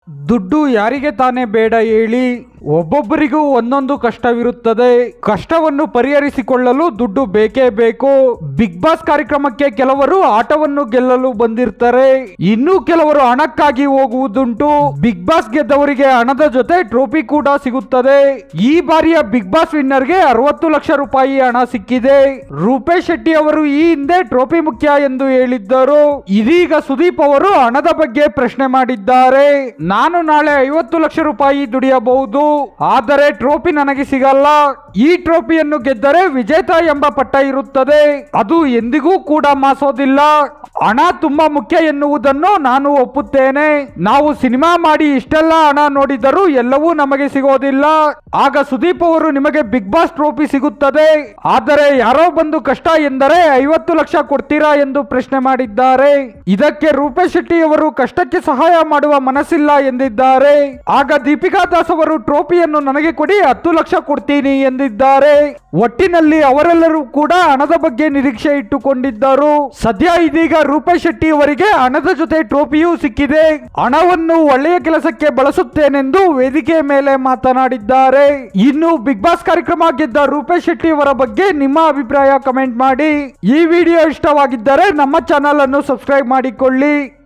ದುಡ್ಡು ಯಾರಿಗೆ ತಾನೇ ಬೇಡ ಹೇಳಿ ಒಬ್ಬೊಬ್ಬರಿಗೂ ಒಂದೊಂದು ಕಷ್ಟವಿರುತ್ತದೆ ಕಷ್ಟವನ್ನು ಪರಿಹರಿಸಿಕೊಳ್ಳಲು ದುಡ್ಡು ಬೇಕೇ ಬೇಕು ಬಿಗ್ ಬಾಸ್ ಕಾರ್ಯಕ್ರಮಕ್ಕೆ ಕೆಲವರು ಆಟವನ್ನು ಗೆಲ್ಲಲು ಬಂದಿರ್ತಾರೆ ಇನ್ನು ಕೆಲವರು ಹಣಕ್ಕಾಗಿ ಹೋಗುವುದುಂಟು ಬಿಗ್ ಬಾಸ್ ಗೆದ್ದವರಿಗೆ ಹಣದ ಜೊತೆ ಟ್ರೋಫಿ ಕೂಡ ಸಿಗುತ್ತದೆ ಈ ಬಾರಿಯ ಬಿಗ್ ಬಾಸ್ ವಿನ್ನರ್ಗೆ ಅರವತ್ತು ಲಕ್ಷ ರೂಪಾಯಿ ಹಣ ಸಿಕ್ಕಿದೆ ರೂಪೇಶ್ ಶೆಟ್ಟಿ ಅವರು ಈ ಹಿಂದೆ ಟ್ರೋಫಿ ಮುಖ್ಯ ಎಂದು ಹೇಳಿದ್ದರು ಇದೀಗ ಸುದೀಪ್ ಅವರು ಹಣದ ಬಗ್ಗೆ ಪ್ರಶ್ನೆ ಮಾಡಿದ್ದಾರೆ ನಾನು ನಾಳೆ ಐವತ್ತು ಲಕ್ಷ ರೂಪಾಯಿ ದುಡಿಯಬಹುದು ಆದರೆ ಟ್ರೋಫಿ ನನಗೆ ಸಿಗಲ್ಲ ಈ ಟ್ರೋಫಿಯನ್ನು ಗೆದ್ದರೆ ವಿಜೇತ ಎಂಬ ಪಟ್ಟ ಇರುತ್ತದೆ ಅದು ಎಂದಿಗೂ ಕೂಡ ಮಾಸೋದಿಲ್ಲ ಹಣ ತುಂಬಾ ಮುಖ್ಯ ಎನ್ನುವುದನ್ನು ನಾನು ಒಪ್ಪುತ್ತೇನೆ ನಾವು ಸಿನಿಮಾ ಮಾಡಿ ಇಷ್ಟೆಲ್ಲ ಹಣ ನೋಡಿದರೂ ಎಲ್ಲವೂ ನಮಗೆ ಸಿಗೋದಿಲ್ಲ ಆಗ ಸುದೀಪ್ ಅವರು ನಿಮಗೆ ಬಿಗ್ ಬಾಸ್ ಟ್ರೋಫಿ ಸಿಗುತ್ತದೆ ಆದರೆ ಯಾರೋ ಬಂದು ಕಷ್ಟ ಎಂದರೆ ಐವತ್ತು ಲಕ್ಷ ಕೊಡ್ತೀರಾ ಎಂದು ಪ್ರಶ್ನೆ ಮಾಡಿದ್ದಾರೆ ಇದಕ್ಕೆ ರೂಪೇಶ್ ಶೆಟ್ಟಿ ಅವರು ಕಷ್ಟಕ್ಕೆ ಸಹಾಯ ಮಾಡುವ ಮನಸ್ಸಿಲ್ಲ ಎಂದಿದ್ದಾರೆ ಆಗ ದೀಪಿಕಾ ದಾಸ್ ಅವರು ಟ್ರೋಫಿಯನ್ನು ನನಗೆ ಕೊಡಿ ಹತ್ತು ಲಕ್ಷ ಕೊಡ್ತೀನಿ ಎಂದಿದ್ದಾರೆ ಒಟ್ಟಿನಲ್ಲಿ ಅವರೆಲ್ಲರೂ ಕೂಡ ಹಣದ ಬಗ್ಗೆ ನಿರೀಕ್ಷೆ ಇಟ್ಟುಕೊಂಡಿದ್ದರು ಸದ್ಯ ಇದೀಗ ರೂಪೇಶ್ ಶೆಟ್ಟಿ ಅವರಿಗೆ ಹಣದ ಜೊತೆ ಟ್ರೋಫಿಯೂ ಸಿಕ್ಕಿದೆ ಹಣವನ್ನು ಒಳ್ಳೆಯ ಕೆಲಸಕ್ಕೆ ಬಳಸುತ್ತೇನೆಂದು ವೇದಿಕೆ ಮೇಲೆ ಮಾತನಾಡಿದ್ದಾರೆ ಇನ್ನು ಬಿಗ್ ಬಾಸ್ ಕಾರ್ಯಕ್ರಮ ಗೆದ್ದ ರೂಪೇಶ್ ಶೆಟ್ಟಿ ಅವರ ಬಗ್ಗೆ ನಿಮ್ಮ ಅಭಿಪ್ರಾಯ ಕಮೆಂಟ್ ಮಾಡಿ ಈ ವಿಡಿಯೋ ಇಷ್ಟವಾಗಿದ್ದರೆ ನಮ್ಮ ಚಾನಲ್ ಅನ್ನು ಸಬ್ಸ್ಕ್ರೈಬ್ ಮಾಡಿಕೊಳ್ಳಿ